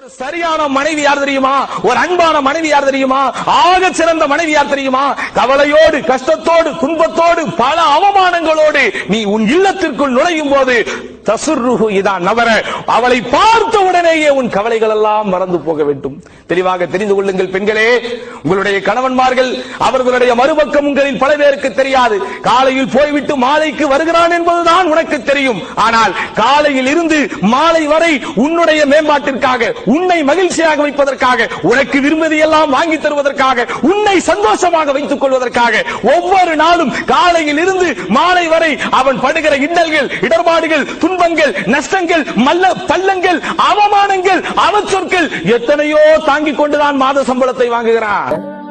சரியான மனைவி யார் தெரியுமா ஒரு அன்பான மனைவி யார் தெரியுமா ஆக சிறந்த மனைவி யார் தெரியுமா கவலையோடு கஷ்டத்தோடு துன்பத்தோடு பல அவமானங்களோடு நீ உன் இல்லத்திற்குள் நுழையும் போது தசுர்ருஹு இதான் நவர அவளை பார்த்த உடனேயே உன் கவலைகள் எல்லாம் மறந்து போக வேண்டும் தெளிவாக தெரிந்து கொள்ளுங்கள் பெண்களே உங்களுடைய கணவன்மார்கள் அவர்களுடைய மறுபக்கம் உங்களில் பல பேருக்கு தெரியாது காலையில் போய்விட்டு மாலைக்கு வருகிறான் என்பதுதான் உனக்கு தெரியும் ஆனால் காலையில் இருந்து மாலை வரை உன்னுடைய மேம்பாட்டிற்காக உன்னை மகிழ்ச்சியாக வைப்பதற்காக உனக்கு விரும்புவதையெல்லாம் வாங்கி தருவதற்காக உன்னை சந்தோஷமாக வைத்துக் கொள்வதற்காக ஒவ்வொரு நாளும் காலையில் இருந்து மாலை வரை அவன் படுகிற இன்னல்கள் இடர்பாடுகள் துன்பங்கள் நஷ்டங்கள் மல்ல பள்ளங்கள் அவமானங்கள் அவச்சொற்கள் எத்தனையோ தாங்கிக் கொண்டுதான் மாத சம்பளத்தை வாங்குகிறான்